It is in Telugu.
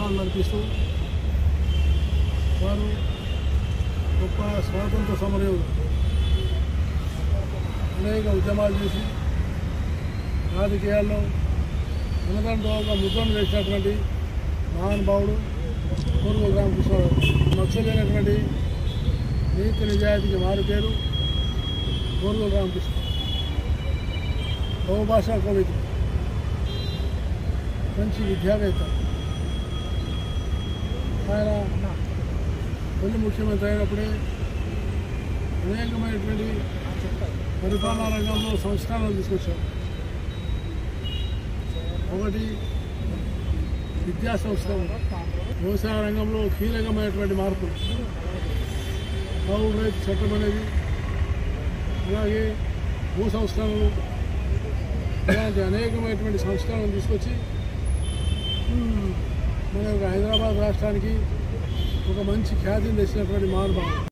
కార్యక్రమాలు నడిపిస్తూ వారు గొప్ప స్వాతంత్ర సమరయోధులు అనేక ఉద్యమాలు చేసి రాజకీయాల్లో ఉన్నదంటోగా ముద్రను వేసినటువంటి మహానుభావుడు పూర్వ రామకృష్ణరావు నచ్చలేనటువంటి నీతి నిజాయితీకి మారు పేరు పూర్వ రామకృష్ణ బహుభాషా కవిత మంచి విద్యావేత్త ఆయన తొలి ముఖ్యమంత్రి అయినప్పుడే అనేకమైనటువంటి పరిపాలనా రంగంలో సంస్కరణలు తీసుకొచ్చారు ఒకటి విద్యా సంస్కరణ వ్యవసాయ రంగంలో కీలకమైనటువంటి మార్పులు కౌలు రైతు చట్టం అనేది అలాగే భూ సంస్కరణలు ఇలాంటి అనేకమైనటువంటి సంస్కరణలు తీసుకొచ్చి మన యొక్క హైదరాబాద్ రాష్ట్రానికి ఒక మంచి ఖ్యాతిని తెచ్చినటువంటి మహానుభావుడు